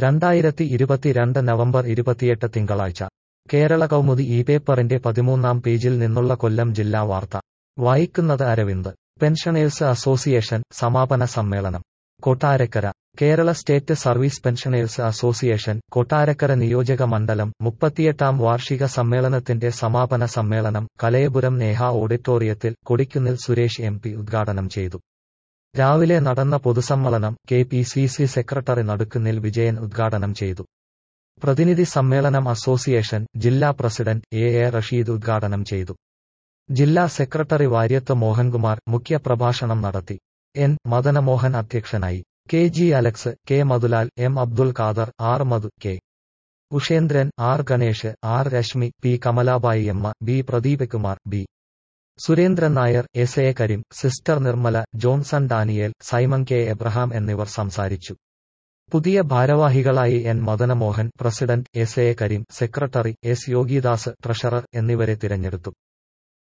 രണ്ടായിരത്തി ഇരുപത്തിരണ്ട് നവംബർ ഇരുപത്തിയെട്ട് തിങ്കളാഴ്ച കേരള കൗമുദി ഈ പേപ്പറിന്റെ പതിമൂന്നാം പേജിൽ നിന്നുള്ള കൊല്ലം ജില്ലാ വാർത്ത വായിക്കുന്നത് അരവിന്ദ് പെൻഷനേഴ്സ് അസോസിയേഷൻ സമാപന സമ്മേളനം Kottarakkara Kerala State Service Pensioners Association Kottarakkara നിയോജക മണ്ഡലം മുപ്പത്തിയെട്ടാം വാർഷിക സമ്മേളനത്തിന്റെ സമാപന സമ്മേളനം കലയപുരം നേഹ ഓഡിറ്റോറിയത്തിൽ കൊടിക്കുന്നിൽ സുരേഷ് എം പി ഉദ്ഘാടനം ചെയ്തു രാവിലെ നടന്ന പൊതുസമ്മേളനം K P C C secretary Nadukkunnil Vijayan ഉദ്ഘാടനം ചെയ്തു പ്രതിനിധി സമ്മേളനം അസോസിയേഷൻ ജില്ലാ പ്രസിഡന്റ് എ എ റഷീദ് ഉദ്ഘാടനം ചെയ്തു ജില്ലാ സെക്രട്ടറി വാര്യത്ത് മോഹൻകുമാർ മുഖ്യപ്രഭാഷണം നടത്തി എൻ മദനമോഹൻ അധ്യക്ഷനായി K G Alex K Madhulal M Abdul Khader R Madhu K Ushendran R Ganesh R Rashmi P Kamalabai എമ്മ B Pradeep Kumar B Surendran Nair S A Kareem sister Nirmala Johnson Daniel Simon K Abraham എന്നിവർ സംസാരിച്ചു പുതിയ ഭാരവാഹികളായി N Madanamohan president S A Kareem secretary S Yogidas treasurer എന്നിവരെ തിരഞ്ഞെടുത്തു